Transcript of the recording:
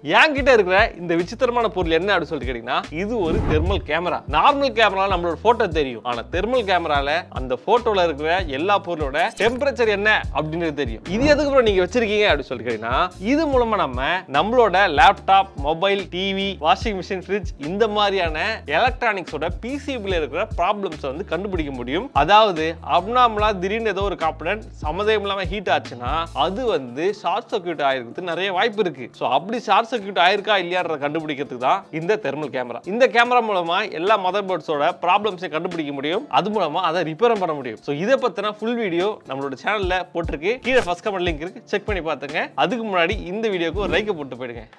என்கிட்ட இருக்கிற இந்த விசித்திரமான பொருள் என்ன அப்படின்னு சொல்லிட்டு கேட்டீங்கன்னா இது ஒரு தெர்மல் கேமரா நார்மல் கேமரால நம்மளோட போட்டோ தெரியும் ஆனா தெர்மல் கேமரால அந்த போட்டோல இருக்கிற எல்லா பொருளோட டெம்பரேச்சர் என்ன அப்படின்றது தெரியும் இது எதுக்கு அப்புறம் நீங்க வச்சிருக்கீங்க அப்படின்னு சொல்லிட்டு கேட்டீங்கன்னா இது மூலமா நம்ம நம்மளோட laptop mobile TV washing machine fridge இந்த மாதிரியான எலக்ட்ரானிக்ஸோட பிசிபில இருக்கிற ப்ராப்ளம்ஸ் வந்து கண்டுபிடிக்க முடியும் அதாவது அப்னாமலா திடீர்னு ஏதோ ஒரு காம்பனன்ட் சம்மதம் இல்லாம ஹீட் ஆச்சுன்னா அது வந்து ஷார்ட் சர்க்யூட் ஆயிருக்கிறதுக்கு நிறைய வாய்ப்பு இருக்கு ஸோ அப்படி ஷார்ட் சர்க்யூட் ஆயிருக்கா இல்லையான்றத கண்டுபிடிக்கிறதுக்கு தான் இந்த தெர்மல் கேமரா இந்த கேமரா மூலமா எல்லா மதர் போர்ட்ஸோட ப்ராப்ளம்ஸை கண்டுபிடிக்க முடியும் அது மூலமா அதை ரிப்பேரும் பண்ண முடியும் ஸோ இதை பத்தின ஃபுல் வீடியோ நம்மளோட சேனல்ல போட்டிருக்கு கீழே ஃபர்ஸ்ட் கமெண்ட் லிங்க் இருக்கு செக் பண்ணி பார்த்துங்க அதுக்கு முன்னாடி இந்த வீடியோக்கு ஒரு லைக் போட்டு போயிடுங்க